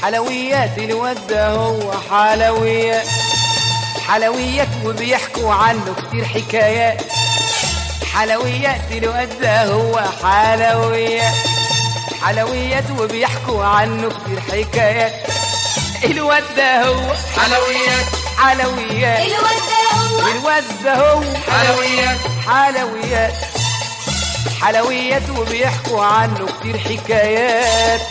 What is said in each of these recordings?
حلويات الواد ده هو حلويات حلويات وبيحكوا عنه كتير حكايات حلويات الواد ده هو حلويات حلويات وبيحكوا عنه كتير حكايات الواد ده هو حلويات حلويات الواد ده هو الواد ده هو حلويات حلويات حلويات وبيحكوا عنه كتير حكايات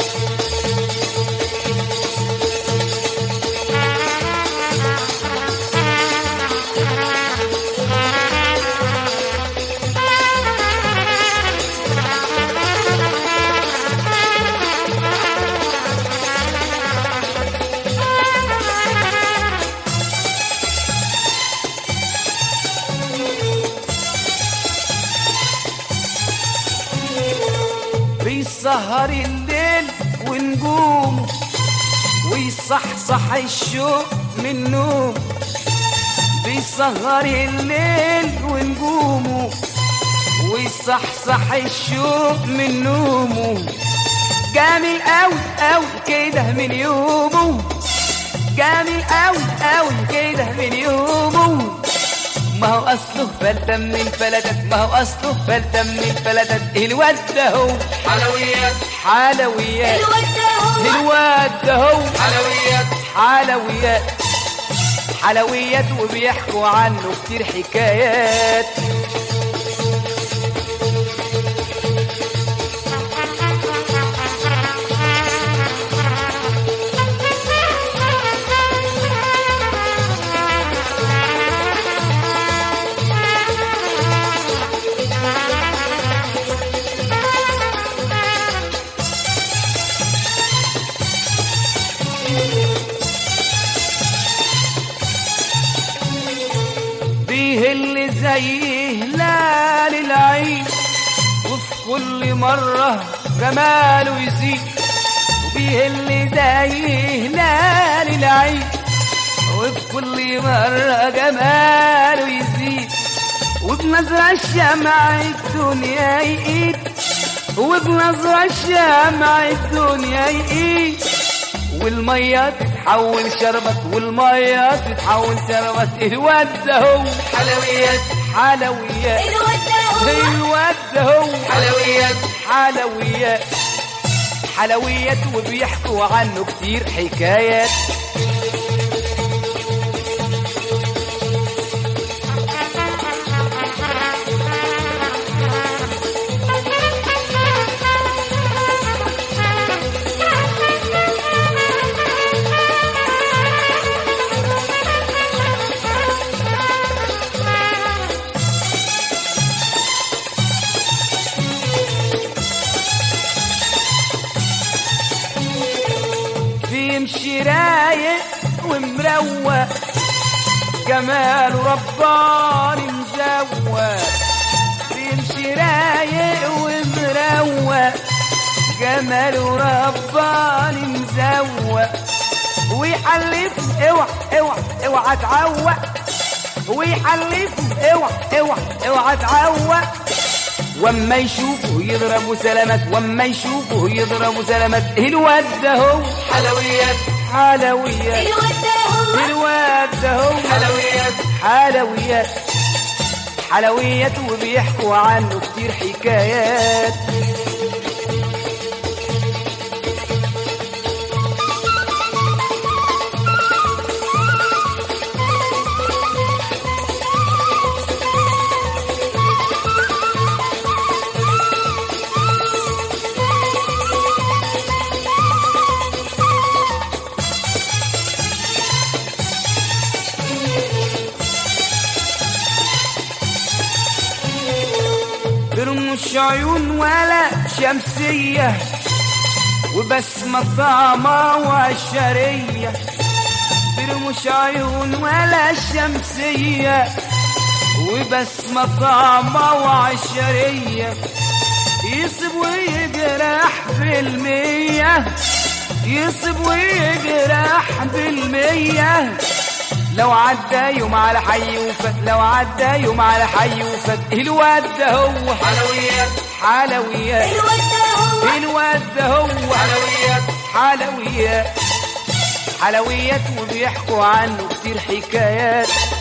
بيسهر الليل ونجوم ويصحصح الشوق من نوم بيسهر الليل ونجومه ويصحصح الشوق من نومه جميل قوي قوي كده من يومه جميل قوي قوي كده من يومه ما هو اصله فلتة من الفلتات ما هو اصله فلتة من الفلتات الواد ده هو حلويات حلويات الواد ده هو الواد ده هو حلويات حلويات حلويات وبيحكوا عنه كتير حكايات بيهل زي هلال العيد وفي كل مرة جماله يزيد وبيهل زي هلال العيد وفي كل مرة جماله يزيد وبنظرة الشمع الدنيا يقيد وبنظرة الشمع الدنيا يقيد والمية تتحول شربت والمية تتحول شربت الواد ده هو حلويات حلويات الواد ده هو الواد ده هو حلويات حلويات حلويات وبيحكوا عنه كتير حكايات بيمشي رايق ومروق جمال رباني مزوق بيمشي رايق ومروق جمال رباني مزوق ويحلف اوعى اوعى اوعى تعوق ويحلف اوعى اوعى اوعى تعوق واما يشوفه يضربوا سلامات واما يشوفه يضربوا سلامات الواد ده هو حلويات حلويات الواد ده هو الواد ده هو حلويات حلويات حلويات وبيحكوا عنه كتير حكايات برمش عيون ولا شمسية وبسمة طعمة وعشرية برمش عيون ولا شمسية وبسمة طعمة وعشرية يصب ويجرح بالمية يصب ويجرح بالمية لو عدى يوم على حي وفات لو عدى يوم على حي وفات الواد ده هو حلويات حلويات الواد ده هو الواد ده هو حلويات حلويات حلويات وبيحكوا عنه كتير حكايات